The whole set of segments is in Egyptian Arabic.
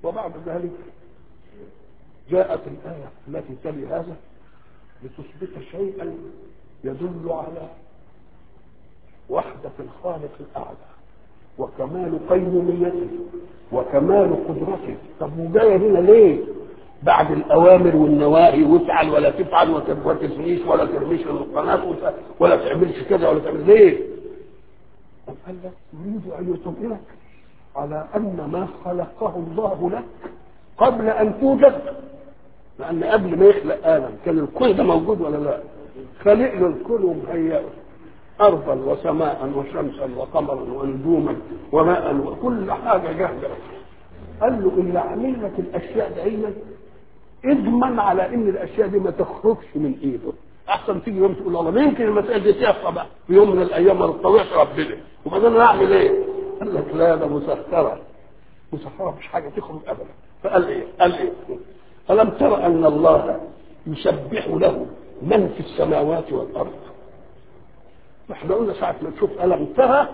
وبعد ذلك جاءت الآية التي تلي هذا لتثبت شيئا يدل على وحدة الخالق الأعلى وكمال قيوميته وكمال قدرته طب وجاية هنا ليه؟ بعد الأوامر والنواهي وافعل ولا تفعل وما ترميش ولا ترميش القناة ولا تعملش كذا ولا تعمل ليه؟ طب قال لك يريد أن يطمئنك على أن ما خلقه الله لك قبل أن توجد لأن قبل ما يخلق آدم كان الكون ده موجود ولا لا؟ خلق له الكون ومهيئه أرضا وسماء وشمسا وقمرا ونجوما وماء وكل حاجة جاهزة قال له اللي عامل لك الأشياء دايما اضمن على إن الأشياء دي ما تخرجش من إيده أحسن تيجي يوم تقول الله ما يمكن المسألة دي تحصل بقى في يوم من الأيام ما تطوعش ربنا وبعدين أنا أعمل إيه؟ قال لك لا ده مسخرة مسخرة مش حاجة تخرج أبدا فقال إيه؟ قال إيه؟ ألم تر أن الله يسبح له من في السماوات والأرض احنا قلنا ساعة ما تشوف ألم ترى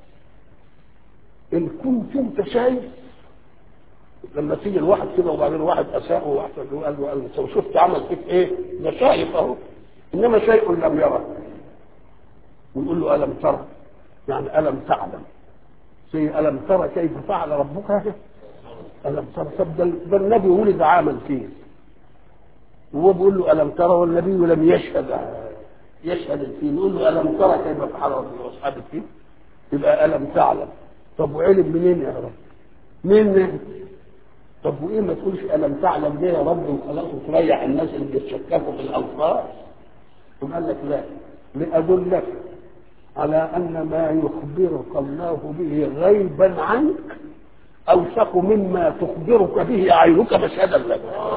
إن كنت أنت شايف لما تيجي الواحد كده وبعدين واحد أساء وواحد قال له قال له شفت عمل فيك إيه؟ ده شايف أهو إنما شيء لم يره ونقول له ألم ترى يعني ألم تعلم زي ألم ترى كيف فعل ربك ألم ترى طب ده النبي ولد عامل فيه وهو بيقول له ألم ترى والنبي لم يشهد يشهد الفيل نقول له ألم ترى كيف فعل ربك وأصحاب الفيل يبقى ألم تعلم طب وعلم منين يا رب؟ منين؟ طب وإيه ما تقولش ألم تعلم ليه يا رب وخلاص وتريح الناس اللي بيتشككوا في الألفاظ؟ قال لك لا لأدلك على أن ما يخبرك الله به غيبا عنك أوثق مما تخبرك به عينك مشهدا لك.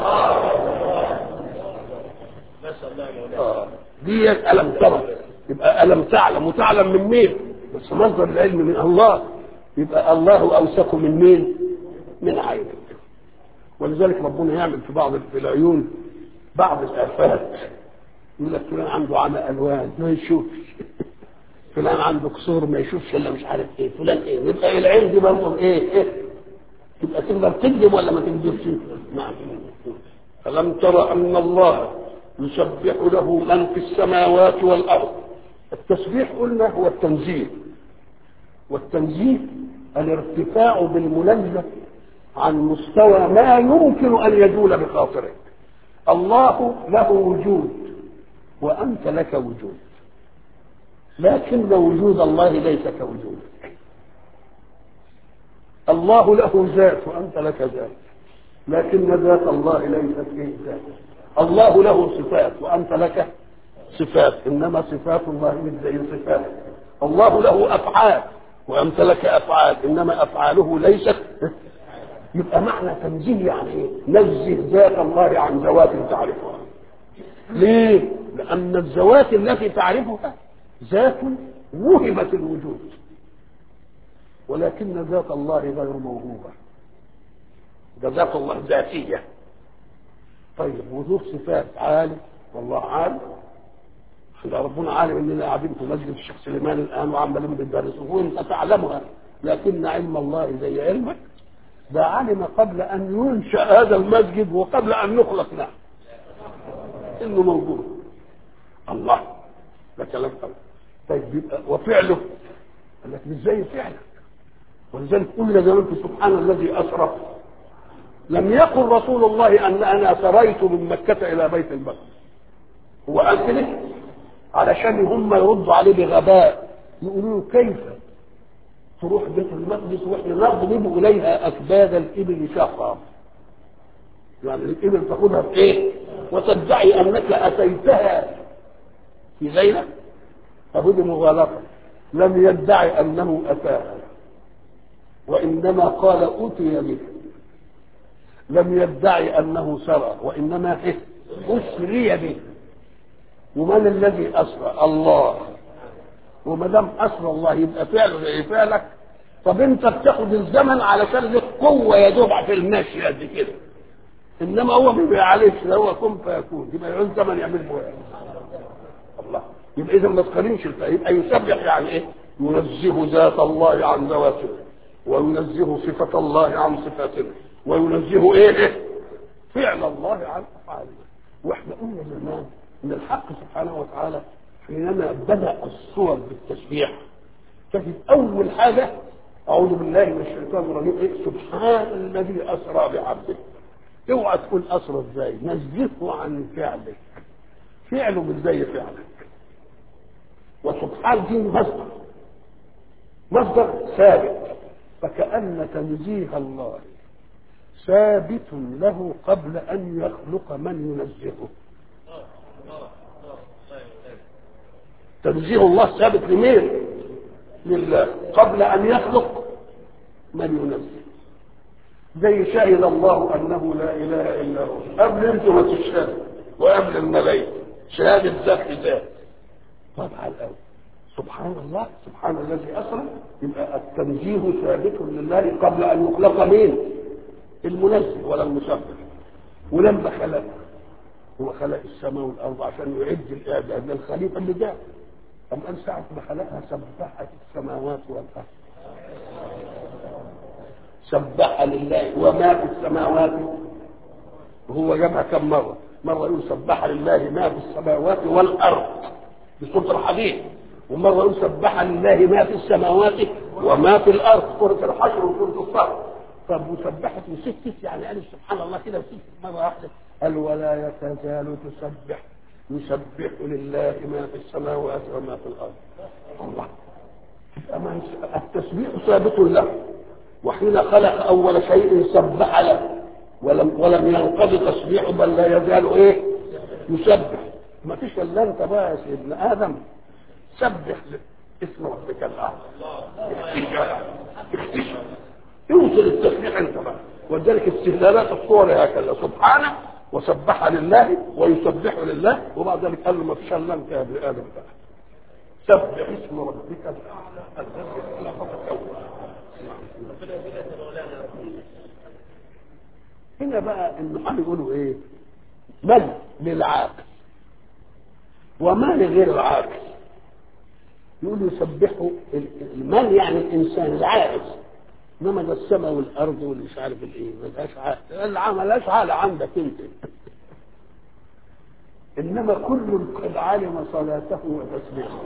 آه. دي ألم ترى يبقى ألم تعلم وتعلم من مين؟ بس مصدر العلم من الله يبقى الله أوثق من مين؟ من عينك ولذلك ربنا يعمل في بعض في العيون بعض الآفات يقول لك فلان عنده عمى ألوان ما يشوفش فلان عنده قصور ما يشوفش الا مش عارف ايه فلان ايه يبقى العين دي برضه ايه ايه تبقى تقدر تكذب ولا ما تكذبش نعم ألم ترى أن الله يسبح له من في السماوات والأرض التسبيح قلنا هو التنزيه والتنزيه الارتفاع بالمنزه عن مستوى ما يمكن أن يجول بخاطرك الله له وجود وأنت لك وجود لكن وجود الله ليس كوجودك الله له ذات وأنت لك ذات لكن ذات الله ليست فيه ذات الله له صفات وأنت لك صفات إنما صفات الله مش زي صفاتك الله له أفعال وأنت لك أفعال إنما أفعاله ليست يبقى معنى تنزيه يعني ايه؟ نزه ذات الله عن ذوات تعرفها. ليه؟ لأن الذوات التي تعرفها ذات وهبت الوجود. ولكن ذات الله غير موهوبة. ده ذات الله ذاتية. طيب وذو صفات عالم والله عالم. احنا ربنا عالم اننا قاعدين في مسجد الشيخ سليمان الان وعمالين بندرس وانت تعلمها لكن علم الله زي علمك ده علم قبل أن ينشأ هذا المسجد وقبل أن نخلق له إنه موجود الله ده كلام قبل طيب يبقى وفعله قال لك مش زي فعلك ولذلك قلنا زمان في سبحان الذي أسرى لم يقل رسول الله أن أنا سريت من مكة إلى بيت المقدس هو قال كده علشان هم يردوا عليه بغباء يقولوا له كيف تروح بيت المقدس واحنا نضرب اليها اكباد الابل شهرا يعني الابل تاخذها بايه وتدعي انك اتيتها في ليله فهذه مغالطه لم يدعي انه اتاها وانما قال اوتي به لم يدعي انه سرى وانما إيه؟ اسري به ومن الذي اسرى الله وما دام اسرى الله يبقى فعله زي فعلك طب انت بتاخد الزمن علشان لك قوه يا دوب في المشي قد كده انما هو ما بيعالجش ده هو كن فيكون يبقى يعوز زمن يعمل به الله يبقى اذا ما تقارنش يبقى يسبح يعني ايه؟ ينزه ذات الله عن ذواته وينزه صفة الله عن صفاتنا وينزه ايه فعل الله عن افعاله واحنا قلنا زمان ان الحق سبحانه وتعالى حينما بدا الصور بالتسبيح تجد اول حاجه اعوذ بالله من الشيطان الرجيم إيه؟ سبحان الذي اسرى بعبده اوعى تقول اسرى ازاي نزهه عن فعلك فعله مش زي فعلك وسبحان دي مصدر مصدر ثابت فكأن تنزيه الله ثابت له قبل أن يخلق من ينزهه تنزيه الله ثابت لمين لله قبل أن يخلق من ينزه زي شهد الله أنه لا إله إلا هو قبل أنتم ما تشهدوا وقبل الملائكة شهادة ذات ذات طبعا الأول سبحان الله سبحان الذي أسرى يبقى التنزيه ثابت لله قبل أن يخلق مين المنزه ولا المسبح ولما خلق هو خلق السماء والأرض عشان يعد الإعداد للخليفة اللي جاء أم أن ساعة ما خلقها سبحت السماوات والأرض سبح لله وما في السماوات وهو جمع كم مرة مرة يقول سبح لله ما في السماوات والأرض بصوت الحديث ومرة يقول سبح لله ما في السماوات وما في الأرض سورة الحشر وسورة الصف طب وسبحت وستت يعني قال سبحان الله كده وستت مرة واحدة قال ولا يتزال تسبح يسبح لله ما في السماوات وما في الأرض الله التسبيح ثابت له وحين خلق أول شيء سبح له ولم ولم ينقضي تسبيحه بل لا يزال ايه يسبح ما فيش الا انت بقى يا سيدنا ادم سبح اسم ربك الاعلى اختشى اختشى يوصل التسبيح انت بقى ولذلك استهلالات الصور هكذا سبحانه وسبح لله ويسبح لله وبعد ذلك قال له ما فيش الا انت يا ابن ادم بقى سبح اسم ربك الاعلى الذي خلق فسوى هنا بقى النحاة يقولوا ايه من للعاقل وما لغير العاقل يقولوا يسبحوا المن يعني الانسان العاقل انما ده السماء والارض واللي مش عارف الايه ملهاش عقل العمل ملهاش عقل عندك انت انما كل قد علم صلاته وتسبيحه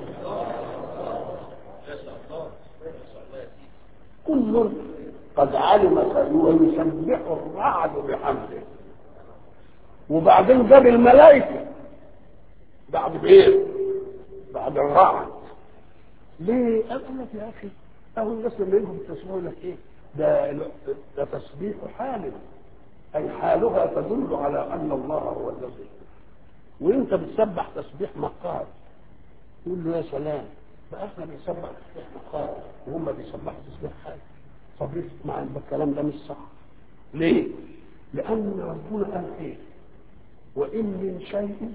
كل قد علم ويسبح الرعد بحمده وبعدين جاب الملائكه بعد بايه؟ بعد الرعد ليه؟ قال لك يا اخي اهو الناس لما يجوا بالتسبيح يقول لك ايه؟ ده ده تسبيح حال اي حالها تدل على ان الله هو الذي وانت بتسبح تسبيح مقال يقول له يا سلام بقى احنا بنسبح تسبيح مقال وهم بيسبحوا تسبيح حال طب مع الكلام ده مش صح ليه؟ لأن ربنا قال إيه؟ وإن من شيء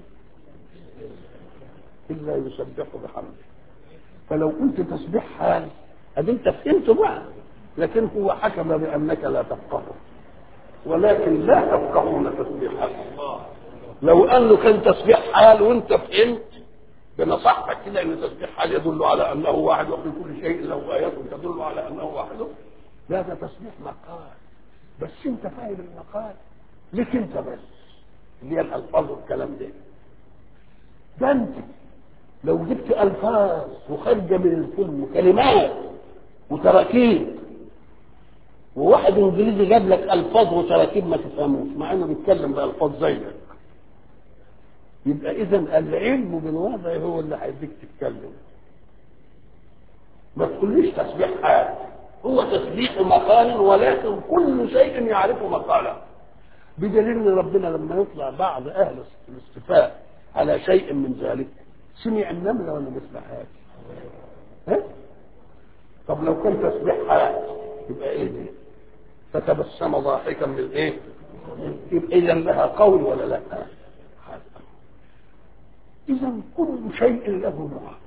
إلا يسبح بحمده فلو قلت تسبيح حال أدي أنت فهمت بقى لكن هو حكم بأنك لا تفقه ولكن لا تفقهون تسبيحه لو أنه كان تسبيح حال وأنت فهمت بنصحتك كده ان تسبيح حال يدل على انه واحد وفي كل شيء له ايات تدل على انه واحد لا ده تسبيح مقال بس انت فاهم المقال ليك انت بس اللي هي الالفاظ والكلام ده ده انت لو جبت الفاظ وخارجه من الفيلم وكلمات وتراكيب وواحد انجليزي جاب لك الفاظ وتراكيب ما تفهموش مع انه بيتكلم بالفاظ زيك يبقى اذا العلم بالوضع هو اللي هيديك تتكلم ما تقوليش تسبيح حال هو تسبيح مقال ولكن كل شيء يعرف مقاله بدليل ان ربنا لما يطلع بعض اهل الاستفاء على شيء من ذلك سمع النمله ولا ما سمعهاش؟ ها؟ طب لو كان تسبيح حال يبقى ايه دي؟ فتبسم ضاحكا من ايه؟ يبقى اذا لها قول ولا لا؟ اذا كل شيء له نوع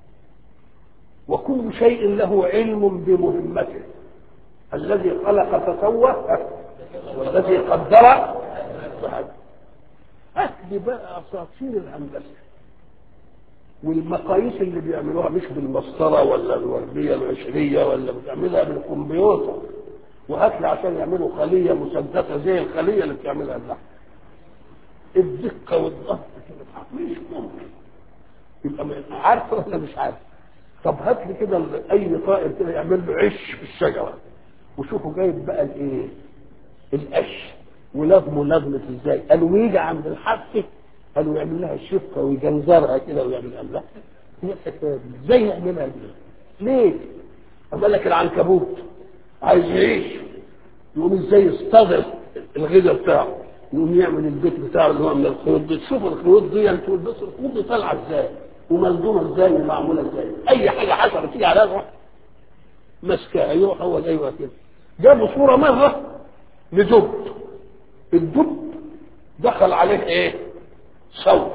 وكل شيء له علم بمهمته الذي خلق فسوى والذي قدر فهدى هات بقى اساطير الهندسه والمقاييس اللي بيعملوها مش بالمسطره ولا الورديه العشريه ولا بتعملها بالكمبيوتر وهات لي عشان يعملوا خليه مسدسه زي الخليه اللي بتعملها اللحم الدقه والضبط كده مش ممكن يبقى عارف ولا مش عارف طب هات لي كده اي طائر كده يعمل له عش في الشجره وشوفوا جايب بقى الايه القش ولغمه لغمه ازاي قالوا يجي عند الحافه قالوا يعمل لها شفه ويجنزرها كده ويعمل لها هي الحكايه دي ازاي يعملها دي ليه؟ قال لك العنكبوت عايز يعيش يقوم ازاي يستظهر الغذاء بتاعه يقوم يعمل البيت بتاعه اللي هو من الخيوط دي تشوف الخيوط دي انت تقول بس الخيوط دي طالعه ازاي وملزومه ازاي ومعموله ازاي اي حاجه حصلت تيجي عليها يروح ماسكها يروح هو ايوه كده جابوا صوره مره لدب الدب دخل عليه ايه صور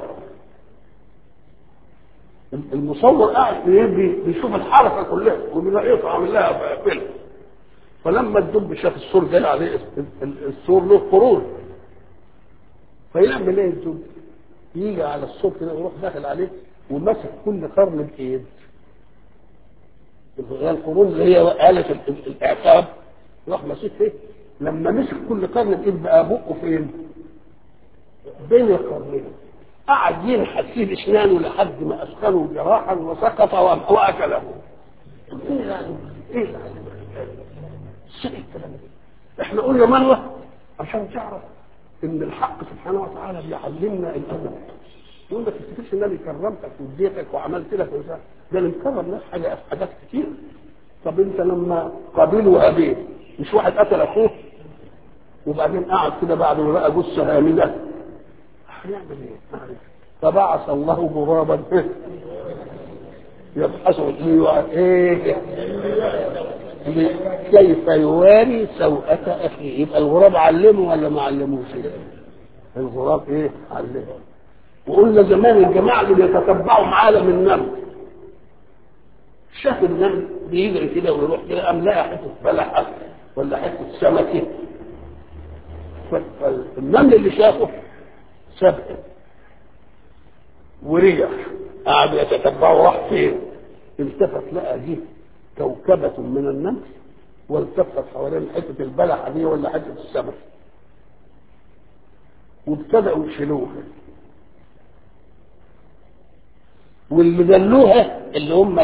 المصور قاعد بيشوف الحركه كلها وبيلاقيه عامل لها فيلم فلما الدب شاف السور جاي عليه السور له قرون فيعمل ايه الدب؟ يجي على السور كده ويروح داخل عليه وماسك كل قرن بايد القرون اللي هي آلة الإعقاب راح ماسك ايه؟ لما مسك كل قرن بايد بقى بقه فين؟ بين القرنين قعد ينحت فيه باسنانه لحد ما اسخنه جراحا وسقط واكله. ايه يعني؟ ايه يعني؟ ازاي الكلام ده؟ احنا قلنا مره عشان تعرف ان الحق سبحانه وتعالى بيعلمنا الادب. يقول ما تفتكرش ان انا كرمتك واديتك وعملت لك وزي ده اللي مكرم ناس حاجه حاجات كتير. طب انت لما قابيل وهابيل مش واحد قتل اخوه وبعدين قعد كده بعد ما بقى جثه هامده هيعمل ايه؟ فبعث الله غرابا يبحث ايه كيف يواري سوءة أخيه يبقى الغراب علمه ولا ما علموش الغراب ايه علمه وقلنا زمان الجماعة اللي بيتتبعوا عالم النمل شاف النمل بيجري كده ويروح كده قام لقى حتة بلحة ولا حتة سمكة فالنمل اللي شافه سبق ورجع قعد يتتبعه راح فين التفت لقى دي كوكبة من النمل والتفت حوالين حتة البلحة دي ولا حتة السمك وابتدأوا يشيلوها واللي دلوها اللي هم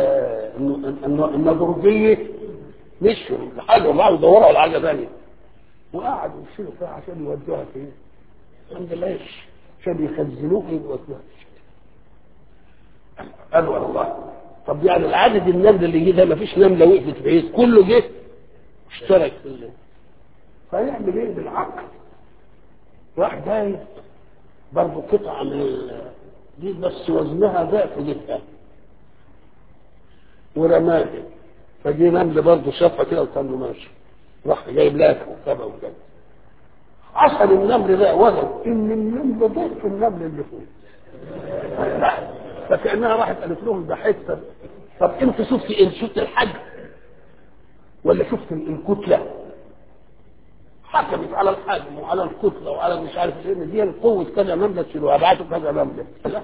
النضرجية مشوا لحاجة وراحوا يدوروا على حاجة ثانية وقعدوا يشيلوا فيها عشان يودوها فين؟ عند العيش عشان يخزنوها يودوها قالوا الله طب يعني العدد النمل اللي جه ده ما فيش نمله وقفت بعيد كله جه اشترك في الليل فيعمل ايه بالعقل راح جاي برضه قطعه من ال... دي بس وزنها ضعف جدا ورماها فجي نمل برضه شافها كده وكان له ماشي راح جايب لها كوكبه وكده عسل النمل ده وزن ان النمل ضعف النمل اللي فوق فكانها راحت قالت لهم ده حته طب انت شفت ايه شفت الحجم ولا شفت الكتله حكمت على الحجم وعلى الكتله وعلى مش عارف ايه دي قوه كذا نمله تشيلوها بعتوا كذا نمله لا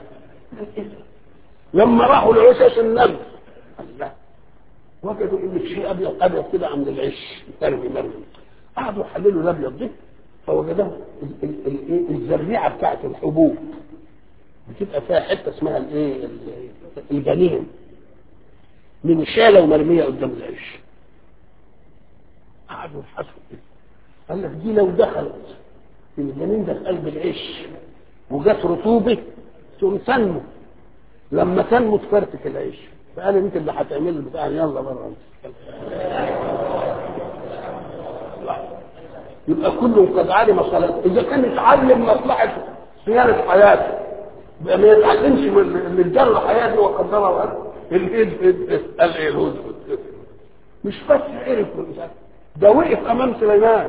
لما راحوا لعشاش النمل الله وجدوا ان في شيء ابيض ابيض كده عند العش مرمي مرمي قعدوا يحللوا الابيض ده فوجدوا الزريعه بتاعت الحبوب بتبقى فيها حته اسمها الايه الجنين من شاله ومرميه قدام العيش قعدوا يبحثوا قال لك دي لو دخلت الجنين ده في قلب العيش وجت رطوبه تقوم تنمو لما تنمو تفرتك العيش فقال انت اللي هتعمل البتاع يلا بره يبقى كله قد علم صلاته اذا كان يتعلم مصلحه صيانه حياته ما يتعلمش من الجر حياته وقدرها وقال الهدهد قال ايه الهدهد مش بس عرف ده وقف امام سليمان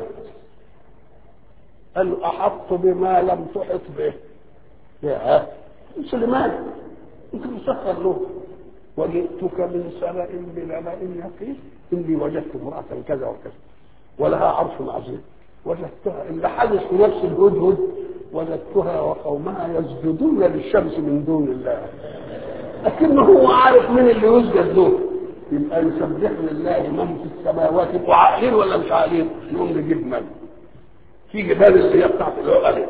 قال له احط بما لم تحط به يا سليمان انت مسخر له وجئتك من سبأ بنبأ يقين إني وجدت امرأة كذا وكذا ولها عرش عظيم وجدتها اللي حدث في نفس الهدهد وجدتها وقومها يسجدون للشمس من دون الله لكنه هو عارف مين اللي يسجد له يبقى يسبح لله من في السماوات يبقوا عاقلين ولا مش عاقلين؟ نقوم نجيب من في جبال اللي هي بتاعت العقلاء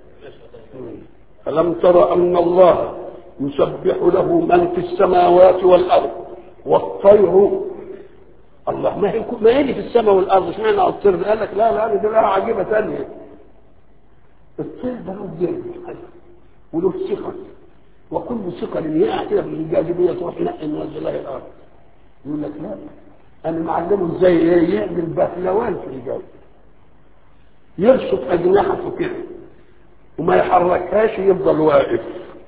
ألم تر أن الله يسبح له من في السماوات والأرض والطير الله ما هي ما هي في السماء والأرض اشمعنى الطير ده؟ قال لك لا لا دي لها عجيبة ثانية الطير ده له جلد وله ثقل وكل ثقل يقع كده في الجاذبية تروح نقي ننزل له الأرض يقول لك لا أنا معلمه ازاي ايه يعمل بهلوان في الجو يرشط أجنحته كده وما يحركهاش يفضل واقف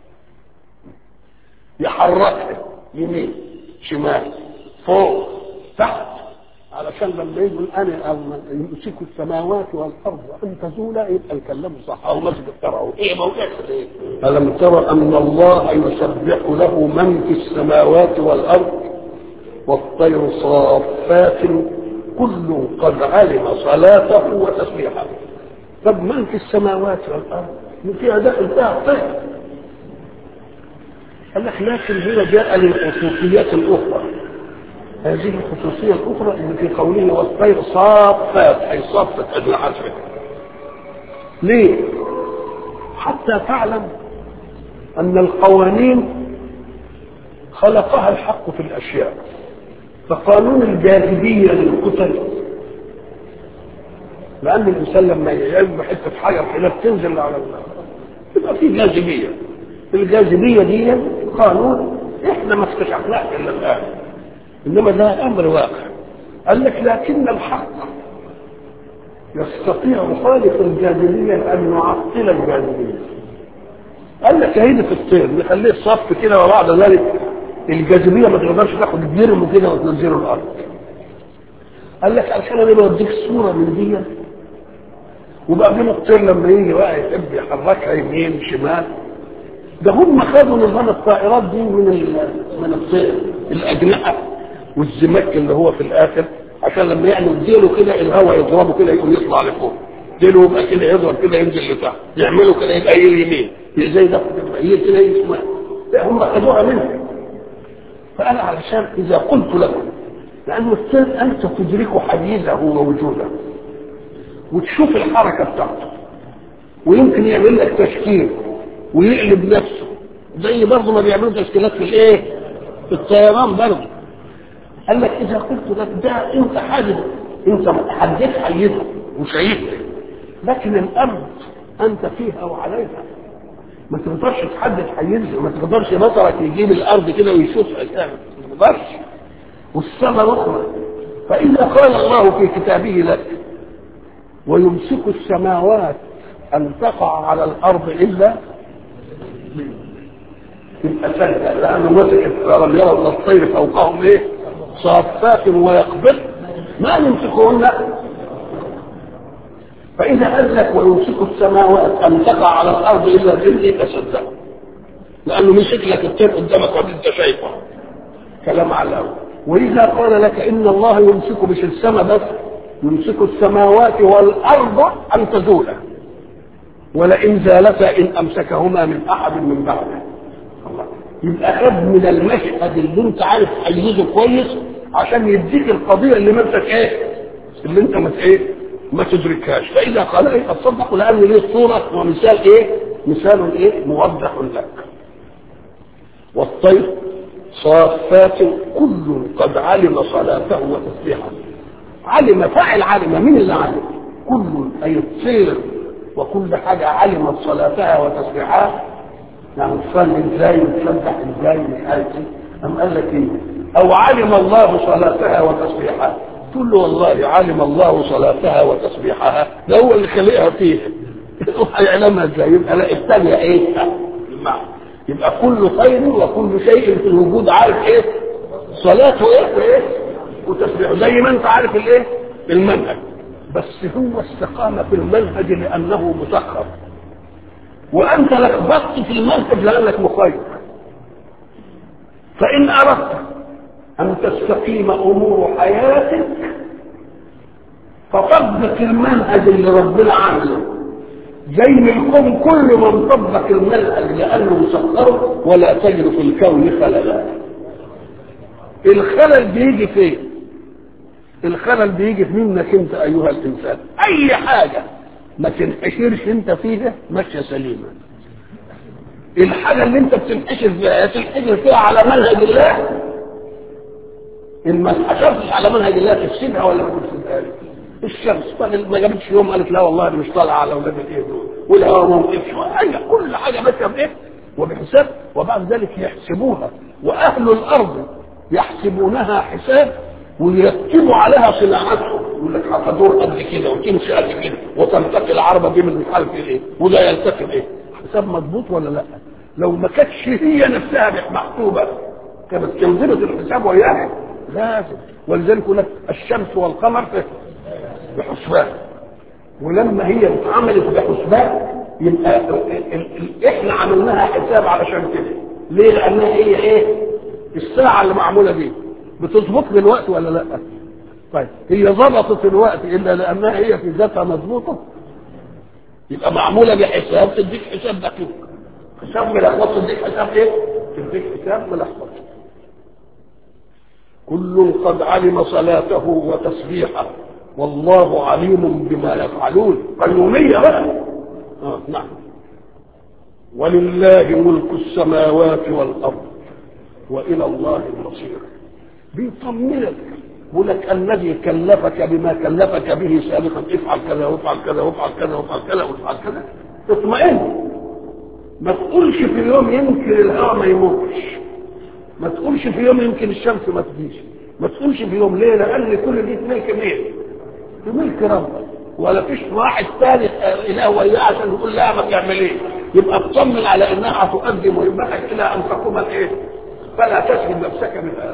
يحركها يمين شمال فوق تحت علشان لما يقول انا يمسك السماوات والارض ان تزولا يبقى الكلام صح او مسك الترعه ايه موقعك ايه الم ترى ان الله يسبح له من في السماوات والارض والطير صافات كل قد علم صلاته وتسبيحه طب من في السماوات والارض فيها داخل فيها الطير قال لك لكن هنا جاء للخصوصيات الاخرى هذه الخصوصيه الاخرى اللي في قوله والطير صافات اي صافت اجنحتها ليه؟ حتى تعلم ان القوانين خلقها الحق في الاشياء فقانون الجاذبيه للكتل لان الانسان لما يعمل حته حجر كده بتنزل على النار يبقى في جاذبيه الجاذبيه دي قانون احنا ما اكتشفناش الا الان انما ده امر واقع قال لك لكن الحق يستطيع خالق الجاذبيه ان يعطل الجاذبيه قال لك هيدي في الطير نخليه صف كده وبعد ذلك الجاذبيه ما تقدرش تاخد الجرم كده وتنزله الارض قال لك عشان انا بديك صوره من دي وبعدين الطير لما يجي بقى يحب يحركها يمين شمال ده هم خدوا نظام الطائرات دي من من الطير الاجنحه والزمك اللي هو في الاخر عشان لما يعمل ديله كده الهواء يضربه كده يقوم يطلع لفوق ديله يبقى كده يضرب كده ينزل لتحت يعملوا كده يبقى يمين زي ده هي كده يسمع لا هم خدوها منه فانا علشان اذا قلت لكم لأن الطير أنت تدرك حديثه ووجوده وتشوف الحركة بتاعته ويمكن يعمل لك تشكيل ويقلب نفسه زي برضه ما بيعملوا تشكيلات في الايه؟ في الطيران برضه قال لك إذا قلت لك ده أنت حادث أنت حددت حيزه وشايفه لكن الأرض أنت فيها وعليها ما تقدرش تحدد حيزها ما تقدرش بصرك يجيب الأرض كده ويشوفها كده ما تقدرش والسماء الأخرى فإذا قال الله في كتابه لك ويمسك السماوات أن تقع على الأرض إلا يبقى سهلة لأنه مسك فلم يروا الطير فوقهم إيه؟ صافات ويقبض ما يمسكهن فإذا قال لك ويمسك السماوات أن تقع على الأرض إلا بإذنه يبقى صدقه لأنه مسك لك الطير قدامك وأنت شايفه كلام على الأول وإذا قال لك إن الله يمسك مش السماء بس يمسك السماوات والأرض أن تزولا ولئن زالتا إن أمسكهما من أحد من بعده الله يبقى خد من المشهد اللي أنت عارف حيزه كويس عشان يديك القضية اللي ما أنت إيه اللي أنت ما إيه ما تدركهاش فإذا قال إيه تصدق لأن ليه صورة ومثال إيه مثال إيه موضح لك والطير صافات كل قد علم صلاته وتسبيحه علم فاعل علم مين اللي علم كل اي الطير وكل حاجه علمت صلاتها وتسبيحها يعني تصلي ازاي وتسبح ازاي مش عارف ايه ام قال لك ايه او علم الله صلاتها وتسبيحها تقول له والله علم الله صلاتها وتسبيحها ده هو اللي خلقها فيها هيعلمها ازاي يبقى لا الثانيه ايه المعنى يبقى كل خير وكل شيء في الوجود عارف ايه صلاته ايه وايه وتسبيحه زي ما انت عارف الايه المنهج بس هو استقام في المنهج لانه مسخر وانت لخبطت في المنهج لانك مخير فان اردت ان تستقيم امور حياتك فطبق المنهج اللي ربنا عامله زي الكون كل من طبق المنهج لانه مسخر ولا تجد في الكون خللا الخلل بيجي فين الخلل بيجي في منك انت ايها الانسان اي حاجه ما تنحشرش انت فيها ماشيه سليمه الحاجه اللي انت بتنحشر فيها تنحشر فيها على منهج الله ان ما انحشرتش على منهج الله تفسدها ولا ما تفسدهاش الشمس ما جابتش يوم قالت لا والله انا مش طالعه على اولاد الايه دول والهواء ما وقفش حاجه كل حاجه ماشيه بايه وبحساب وبعد ذلك يحسبوها واهل الارض يحسبونها حساب ويرتبوا عليها صناعتهم يقول لك هتدور قد كده وتمشي قد كده وتنتقل العربه دي من مش عارف ايه وده يلتقي ايه حساب مضبوط ولا لا لو ما كانتش هي نفسها محسوبه كانت كنزبه الحساب وياها لازم ولذلك يقول لك الشمس والقمر في بحسبان ولما هي اتعملت بحسبان يبقى ال- ال- ال- احنا عملناها حساب علشان كده ليه لانها هي ايه الساعه اللي معموله دي بتظبط لي الوقت ولا لا طيب هي ظبطت الوقت الا لانها هي في ذاتها مظبوطه يبقى معموله بحساب تديك حساب دقيق حساب ملخبط تديك حساب ايه تديك حساب ملخبط كل قد علم صلاته وتسبيحه والله عليم بما يفعلون قيومية بقى آه نعم ولله ملك السماوات والأرض وإلى الله المصير بيطمنك يقول لك الذي كلفك بما كلفك به سابقا افعل كذا وافعل كذا وافعل كذا وافعل كذا وافعل كذا اطمئن ما تقولش في يوم يمكن الهواء ما يموتش ما تقولش في يوم يمكن الشمس ما تجيش ما تقولش في يوم ليه لان كل دي ملك مين في ملك ربك ولا فيش واحد ثاني اله وياه عشان يقول لا ما تعمليش يبقى اطمن على انها هتؤدي مهمتك الى ان تقوم الايه فلا تشغل نفسك بها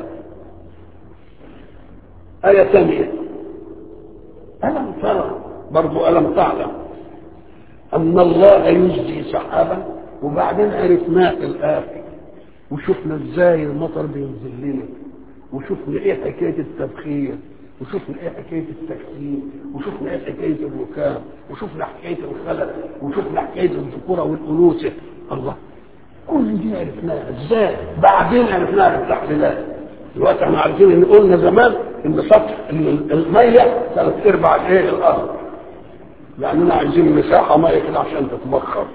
آية ثانية ألم ترى برضو ألم تعلم أن الله يجزي سحابا وبعدين عرفناه في الآخر وشفنا ازاي المطر بينزل لنا وشفنا ايه حكايه التبخير وشفنا ايه حكايه التكسير وشفنا ايه حكايه الركام وشفنا حكايه الخلق وشفنا حكايه الذكوره والانوثه الله كل دي عرفناها ازاي بعدين عرفناها بالتحليلات دلوقتي احنا عارفين ان قلنا زمان ان سطح ان الميه ثلاث ارباع ايه الارض لاننا عايزين مساحه ميه كده عشان تتبخر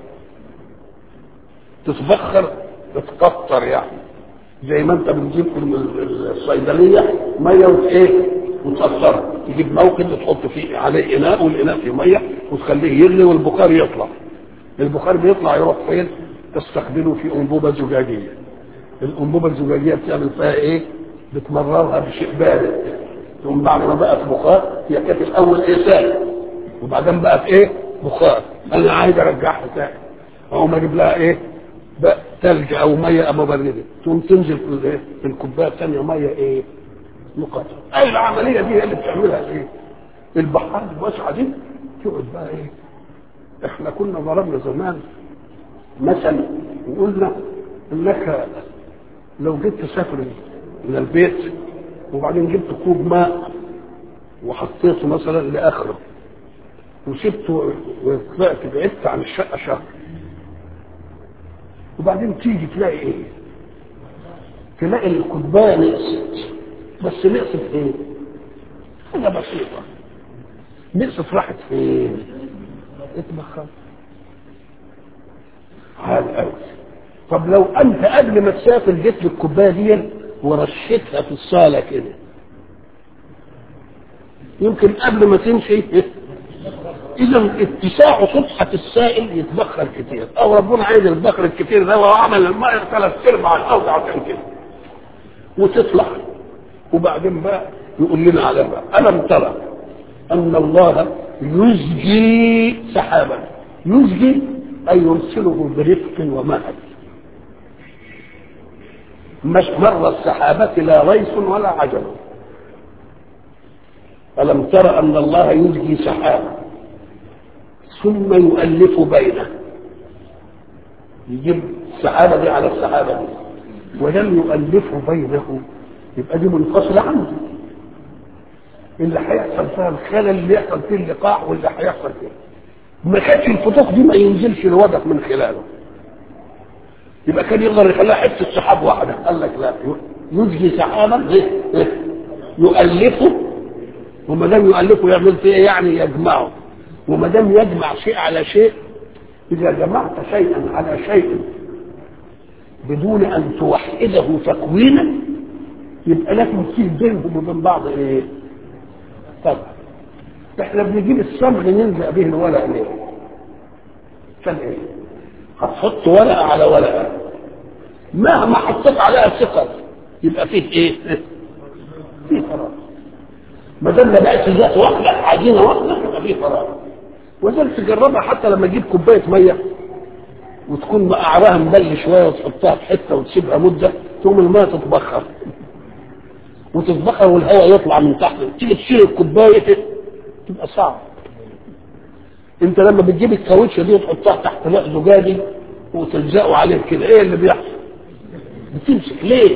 تتبخر تتكتر يعني زي ما انت بتجيب من الصيدليه ميه وايه وتكسرها تجيب موقد وتحط فيه عليه اناء والاناء فيه ميه وتخليه يغلي والبخار يطلع البخار بيطلع يروح فين تستخدمه في انبوبه زجاجيه الانبوبه الزجاجيه بتعمل فيها ايه بتمررها بشيء بارد ثم بعد ما بقت بخار هي كانت الاول ايه سائل وبعدين بقت ايه بخار انا عايز ارجعها سائل اقوم اجيب لها ايه بقى ثلج او ميه مبرده تقوم تنزل في الايه في الكوبايه الثانيه ميه ايه مقطعه اي العمليه دي هي اللي بتعملها ايه البحار الواسعه دي تقعد بقى ايه احنا كنا ضربنا زمان مثل وقلنا انك لو جيت تسافر من البيت وبعدين جبت كوب ماء وحطيته مثلا لاخره وسبته وطلعت بعدت عن الشقه شهر وبعدين تيجي تلاقي ايه تلاقي الكوبايه نقصت بس نقصت ايه حاجه بسيطه نقصت راحت فين اتبخرت عال قوي طب لو انت قبل ما تسافر جبت الكوبايه دي ورشيتها في الصاله كده يمكن قبل ما تمشي اذا اتساع سطحه السائل يتبخر كتير او ربنا عايز البخر الكتير ده وعمل الماء ثلاث ارباع الارض عشان كده وتطلع وبعدين بقى يقول لنا على بقى الم ترى ان الله يزجي سحابا يزجي اي يرسله برفق ومهد مش مر السحابة لا ريس ولا عجل ألم تر أن الله يزجي سحابا ثم يؤلف بينه يجيب السحابة دي على السحابة دي ولم يؤلفه بينه يبقى دي منفصلة عنه اللي هيحصل فيها الخلل اللي يحصل فيه اللقاح واللي هيحصل فيه ما كانش الفتوح دي ما ينزلش الودق من خلاله يبقى كان يقدر يخليها حته سحاب واحده قال لك لا يجري سحابا إيه؟ إيه؟ يؤلفه وما دام يؤلفه يعمل فيه إيه؟ يعني يجمعه وما دام يجمع شيء على شيء اذا جمعت شيئا على شيء بدون ان توحده تكوينا يبقى لازم في بينهم وبين بعض ايه؟ طبعا احنا بنجيب الصمغ نلزق به الورق ليه؟ عشان ايه؟ هتحط ورقه على ورقه مهما حطيت عليها ثقل يبقى فيه ايه؟ فيه فراغ ما دام بقت ذات واحده عجينه واحده يبقى فيه فراغ وذلك تجربها حتى لما تجيب كوبايه ميه وتكون قعرها مبل شويه وتحطها في حته وتسيبها مده تقوم الميه تتبخر وتتبخر والهواء يطلع من تحت تيجي تشيل الكوبايه تبقى صعب انت لما بتجيب الكاوتشه دي وتحطها تحت ماء زجاجي وتلزقه عليه كده ايه اللي بيحصل؟ بتمسك ليه؟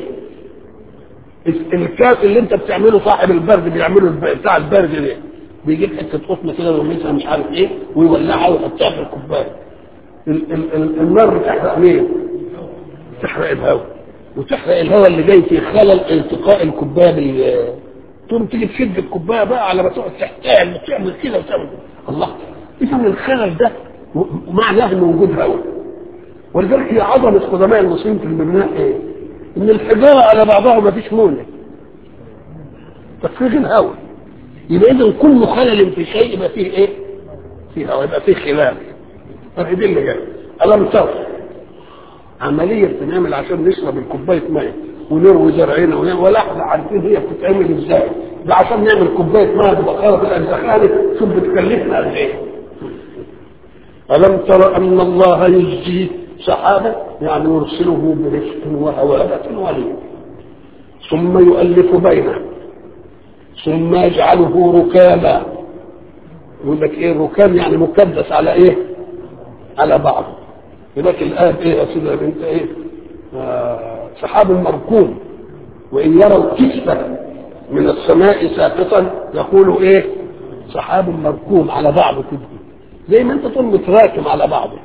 الكاس اللي انت بتعمله صاحب البرد بيعمله بتاع البرد ده بيجيب حته قطن كده ويمسها مش عارف ايه ويولعها ويحطها في الكوبايه ال- ال- ال- النار بتحرق مين؟ بتحرق الهواء وتحرق الهواء اللي جاي في خلل التقاء الكوبايه بال تقوم تيجي تشد الكوبايه بقى على ما تقعد تحتاج وتعمل كده وتعمل كده. الله اذا الخلل ده معناه انه وجود هواء ولذلك هي عظمه قدماء المسلمين في البناء ايه؟ ان الحجاره على بعضها ما فيش مونه تفريغ الهواء يبقى اذا كل خلل في شيء يبقى فيه ايه؟ فيه هواء يبقى فيه خلاف طب دي اللي جاي الم تر عمليه بتنعمل عشان نشرب الكوبايه ميه ونروي زرعنا ونعمل ولا احنا عارفين هي بتتعمل ازاي ده عشان نعمل كوبايه ميه تبقى في الازخانه شوف بتكلفنا قد ايه ألم تر أن الله يجزي سحابا يعني يرسله برفق وهوابة ولي ثم يؤلف بينه ثم يجعله ركاما يقول لك ايه ركام يعني مكدس على ايه على بعضه هناك الآية ايه يا سيدي انت ايه آه سحاب مركوم وإن يروا كسفا من السماء ساقطا يقولوا ايه سحاب مركوم على بعضه كده زي ما انت تقول متراكم على بعضه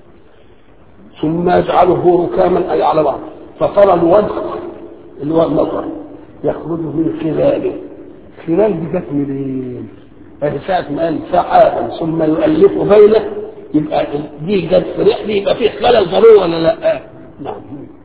ثم يجعله ركاما اي على بعض فترى الودق اللي هو المطر يخرج من خلاله خلال دي جت منين؟ ادي ساعة ما قال سحابا ثم يؤلف بينه يبقى دي جت في رحله يبقى في خلل ضروري ولا لا؟ نعم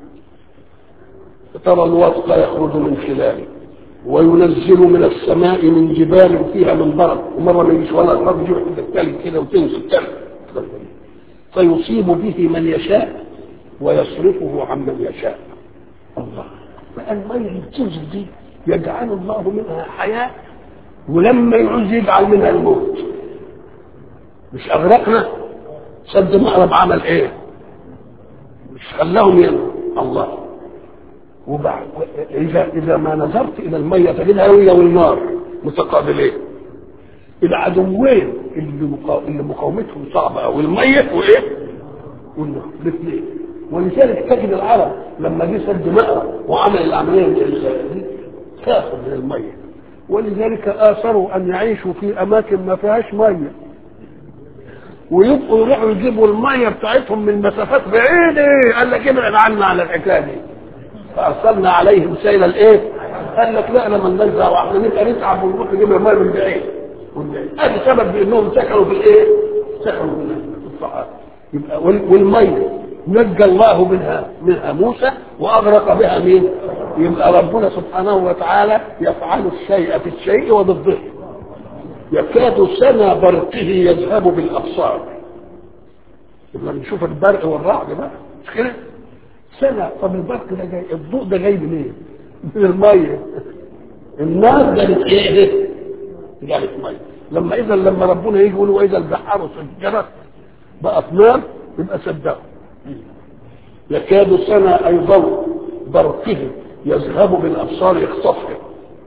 ترى الودق يخرج من خلاله وينزل من السماء من جبال فيها من برد ومره ما يجيش ولا الارض يجي واحد التلج كده وتنزل تلج فيصيب به من يشاء ويصرفه عمن يشاء الله بقى الميه اللي بتنزل دي يجعل الله منها حياه ولما يعوز يجعل منها الموت مش اغرقنا سد مأرب عمل ايه مش خلاهم ينموا الله وبعد اذا اذا ما نظرت الى الميه تجدها هي والنار متقابلين العدوين اللي مقا... اللي مقاومتهم صعبه قوي الميه وايه؟ والنار الاثنين ولذلك تجد العرب لما جه سد مأرب وعمل العمليه دي خافوا من الميه ولذلك اثروا ان يعيشوا في اماكن ما فيهاش ميه ويبقوا يروحوا يجيبوا الميه بتاعتهم من مسافات بعيده قال لك ابعد عنا على الحكايه دي فارسلنا عليهم سيل الايه؟ قال لك لا لما ننزع واحنا نبقى نتعب ونروح نجيب الميه من بعيد هذا سبب بانهم سكنوا في الايه؟ سكنوا في الصحراء يبقى والميه نجى الله منها منها موسى واغرق بها مين؟ يبقى ربنا سبحانه وتعالى يفعل الشيء في الشيء وضده يكاد سنى برقه يذهب بالابصار لما نشوف البرق والرعد بقى مش كده؟ سنة طب البرق ده جاي الضوء ده جاي منين؟ من المية النار جابت ايه؟ جابت مية لما اذا لما ربنا يجي يقول واذا البحار سجرت بقت نار يبقى صدقوا يكاد سنة اي ضوء برقه يذهب بالابصار يخطفها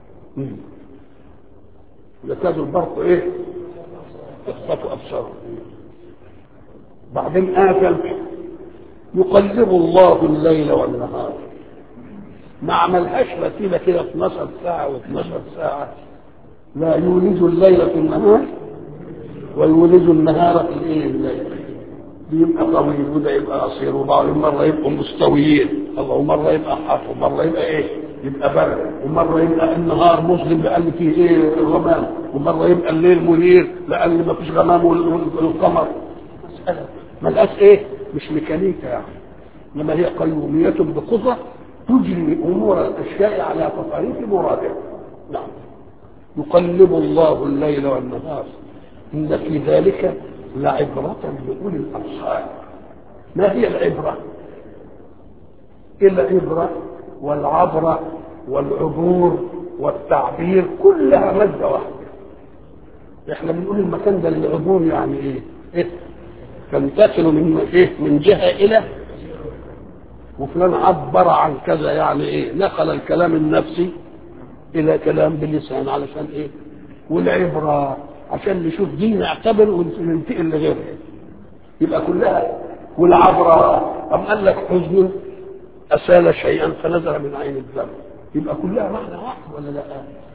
يكاد البرق ايه؟ يخطف ابصاره بعدين آكل يقلب الله الليل والنهار ما عملهاش مثيلة كده 12 ساعة و12 ساعة لا يولج الليل في النهار ويولج النهار في الايه الليل بيبقى طويل وده يبقى قصير وبعض مرة يبقوا مستويين الله مرة يبقى حاف ومرة يبقى ايه يبقى برد ومره يبقى النهار مظلم لان فيه ايه غمام ومره يبقى الليل منير لان ما فيش غمام والقمر مساله ملقاش ايه مش ميكانيكا يعني انما هي قيوميه بقدره تجري امور الاشياء على تصاريف مرادها نعم يقلب الله الليل والنهار ان في ذلك لعبرة لأولي الأبصار ما هي العبرة؟ العبرة والعبرة والعبور والتعبير كلها مادة واحدة احنا بنقول المكان ده للعبور يعني ايه؟ ايه؟ تنتقل من ايه؟ من جهة إلى وفلان عبر عن كذا يعني ايه؟ نقل الكلام النفسي إلى كلام باللسان علشان ايه؟ والعبرة عشان نشوف دي نعتبر وننتقل لغيرها يبقى كلها والعبرة أم قال لك حزن أسال شيئا فنزل من عين الدم يبقى كلها معنى واحد ولا لا